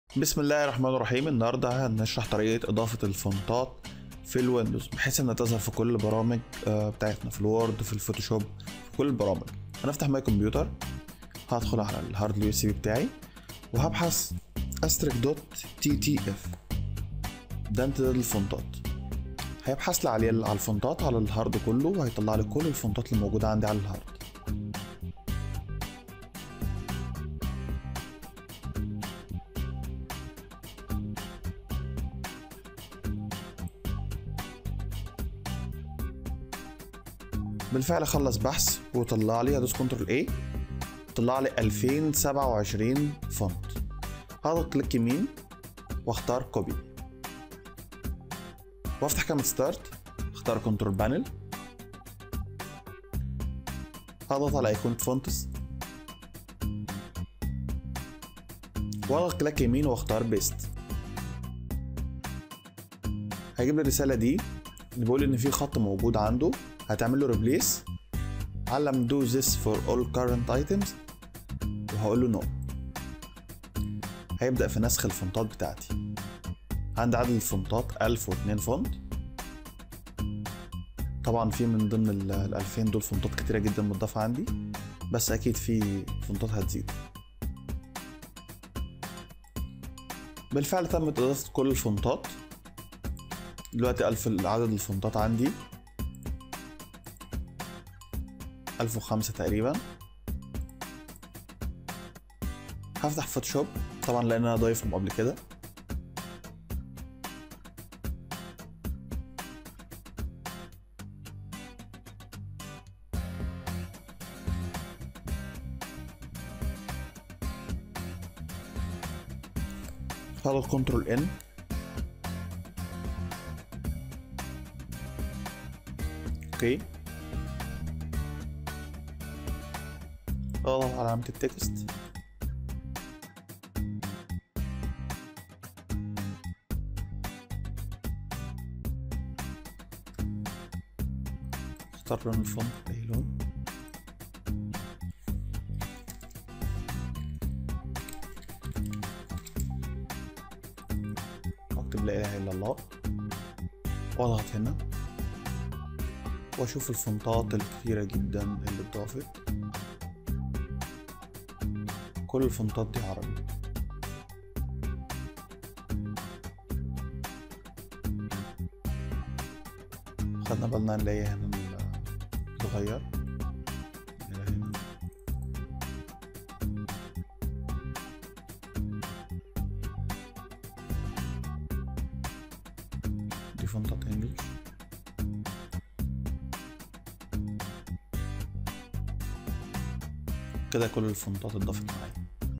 بسم الله الرحمن الرحيم النهارده هنشرح طريقة إضافة الفونتات في الويندوز بحيث إنها تظهر في كل البرامج آه، بتاعتنا في الوورد في الفوتوشوب في كل البرامج هنفتح ماي كمبيوتر هدخل على الهارد اليو اس بي بتاعي وهبحث استريك دوت تي تي اف ده امتداد الفونتات هيبحث لي على على الفونتات على الهارد كله وهيطلع لي كل الفونتات اللي موجودة عندي على الهارد بالفعل خلص بحث وطلع لي هدوس كنترول اي طلع لي 2027 فونت هضغط كليك يمين واختار كوبي وافتح كلمة ستارت اختار كنترول بانل هضغط على ايقونة فونتس واضغط كليك يمين واختار بيست هيجيب لي الرسالة دي اللي بيقول ان في خط موجود عنده هتعمل له ريبليس علم do this for all current items وهقول له no هيبدأ في نسخ الفونتات بتاعتي عندي عدد الفونتات 1002 فونت طبعا في من ضمن ال 2000 دول فونتات كتيرة جدا متضافة عندي بس أكيد في فونتات هتزيد بالفعل تمت إضافة كل الفونتات دلوقتي ألف عدد الفونتات عندي ألف وخمسة تقريبا هفتح فوتوشوب طبعا لأن أنا ضايفهم قبل كده هضغط كنترول ان اوكي اضغط على علامة التكست اختار لون الفونت اي لون واكتب لا اله الا الله واضغط هنا واشوف الفونتات الكثيرة جدا اللي اتضافت كل الفونتات دي عربي خدنا بالنا نلاقي هنا اتغير هنا دي فونتات انجلش كده كل الفونتات اتضافت معايا